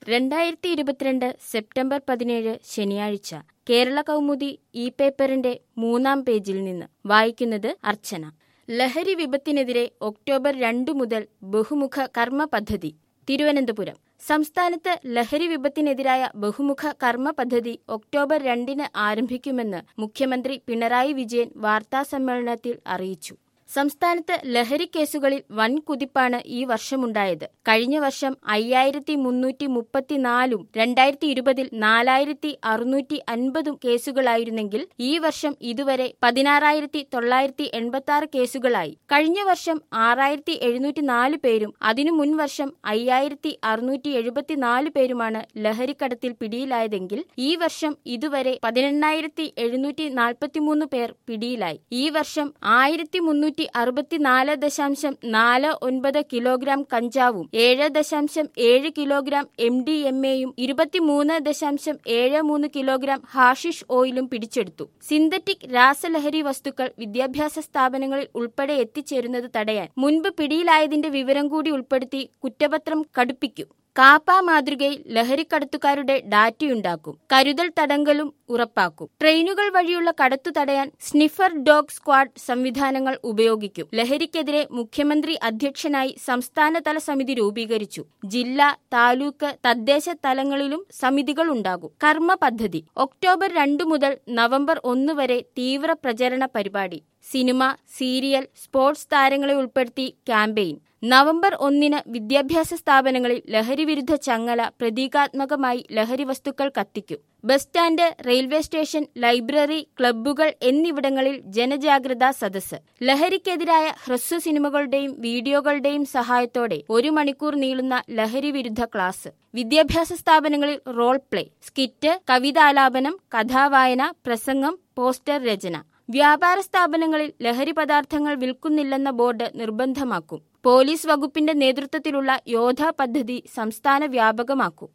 രണ്ടായിരത്തി ഇരുപത്തിരണ്ട് സെപ്റ്റംബർ പതിനേഴ് ശനിയാഴ്ച കേരള കൗമുദി ഇ പേപ്പറിന്റെ മൂന്നാം പേജിൽ നിന്ന് വായിക്കുന്നത് അർച്ചന ലഹരി വിപത്തിനെതിരെ ഒക്ടോബർ രണ്ടു മുതൽ ബഹുമുഖ കർമ്മ പദ്ധതി തിരുവനന്തപുരം സംസ്ഥാനത്ത് ലഹരി വിപത്തിനെതിരായ ബഹുമുഖ കർമ്മ പദ്ധതി ഒക്ടോബർ രണ്ടിന് ആരംഭിക്കുമെന്ന് മുഖ്യമന്ത്രി പിണറായി വിജയൻ വാർത്താസമ്മേളനത്തിൽ അറിയിച്ചു സംസ്ഥാനത്ത് ലഹരി കേസുകളിൽ വൻ കുതിപ്പാണ് ഈ വർഷമുണ്ടായത് കഴിഞ്ഞ വർഷം അയ്യായിരത്തി മുന്നൂറ്റി മുപ്പത്തിനാലും രണ്ടായിരത്തി ഇരുപതിൽ നാലായിരത്തി അറുന്നൂറ്റി അൻപതും കേസുകളായിരുന്നെങ്കിൽ ഈ വർഷം ഇതുവരെ പതിനാറായിരത്തി തൊള്ളായിരത്തി എൺപത്തി ആറ് കേസുകളായി കഴിഞ്ഞ വർഷം ആറായിരത്തി എഴുന്നൂറ്റി നാല് പേരും അതിനു മുൻ വർഷം അയ്യായിരത്തി അറുന്നൂറ്റി എഴുപത്തിനാല് പേരുമാണ് ലഹരിക്കടത്തിൽ പിടിയിലായതെങ്കിൽ ഈ വർഷം ഇതുവരെ പതിനെണ്ണായിരത്തി എഴുന്നൂറ്റി നാൽപ്പത്തിമൂന്ന് പേർ പിടിയിലായി ഈ വർഷം ആയിരത്തി മുന്നൂറ്റി അറുപത്തിനാല് ദശാംശം നാല് ഒൻപത് കിലോഗ്രാം കഞ്ചാവും ഏഴ് ദശാംശം ഏഴ് കിലോഗ്രാം എം ഡി എം എയും ഇരുപത്തിമൂന്ന് ദശാംശം ഏഴ് മൂന്ന് കിലോഗ്രാം ഹാഷിഷ് ഓയിലും പിടിച്ചെടുത്തു സിന്തറ്റിക് രാസലഹരി വസ്തുക്കൾ വിദ്യാഭ്യാസ സ്ഥാപനങ്ങളിൽ ഉൾപ്പെടെ എത്തിച്ചേരുന്നത് തടയാൻ മുൻപ് പിടിയിലായതിന്റെ വിവരം കൂടി ഉൾപ്പെടുത്തി കുറ്റപത്രം കടുപ്പിക്കും കാപ്പ മാതൃകയിൽ ലഹരിക്കടത്തുകാരുടെ ഡാറ്റയുണ്ടാക്കും കരുതൽ തടങ്കലും ഉറപ്പാക്കും ട്രെയിനുകൾ വഴിയുള്ള കടത്തു തടയാൻ സ്നിഫർ ഡോഗ് സ്ക്വാഡ് സംവിധാനങ്ങൾ ഉപയോഗിക്കും ലഹരിക്കെതിരെ മുഖ്യമന്ത്രി അധ്യക്ഷനായി സംസ്ഥാനതല സമിതി രൂപീകരിച്ചു ജില്ലാ താലൂക്ക് തദ്ദേശ തലങ്ങളിലും സമിതികൾ ഉണ്ടാകും കർമ്മ പദ്ധതി ഒക്ടോബർ രണ്ടു മുതൽ നവംബർ ഒന്ന് വരെ തീവ്ര പ്രചരണ പരിപാടി സിനിമ സീരിയൽ സ്പോർട്സ് താരങ്ങളെ ഉൾപ്പെടുത്തി ക്യാമ്പയിൻ നവംബർ ഒന്നിന് വിദ്യാഭ്യാസ സ്ഥാപനങ്ങളിൽ ലഹരിവിരുദ്ധ ചങ്ങല പ്രതീകാത്മകമായി ലഹരി വസ്തുക്കൾ കത്തിക്കും bus stand railway station library ക്ലബ്ബുകൾ എന്നിവിടങ്ങളിൽ ജനജാഗ്രതാ സദസ്സ് ലഹരിക്കെതിരായ ഹ്രസ്വ സിനിമകളുടെയും വീഡിയോകളുടെയും സഹായത്തോടെ ഒരു മണിക്കൂർ നീളുന്ന ലഹരി വിരുദ്ധ ക്ലാസ് വിദ്യാഭ്യാസ സ്ഥാപനങ്ങളിൽ റോൾ പ്ലേ സ്കിറ്റ് കവിതാലാപനം കഥാവായന പ്രസംഗം പോസ്റ്റർ രചന വ്യാപാര സ്ഥാപനങ്ങളിൽ ലഹരി പദാർത്ഥങ്ങൾ വിൽക്കുന്നില്ലെന്ന ബോർഡ് നിർബന്ധമാക്കും പോലീസ് വകുപ്പിന്റെ നേതൃത്വത്തിലുള്ള യോധ പദ്ധതി സംസ്ഥാന വ്യാപകമാക്കും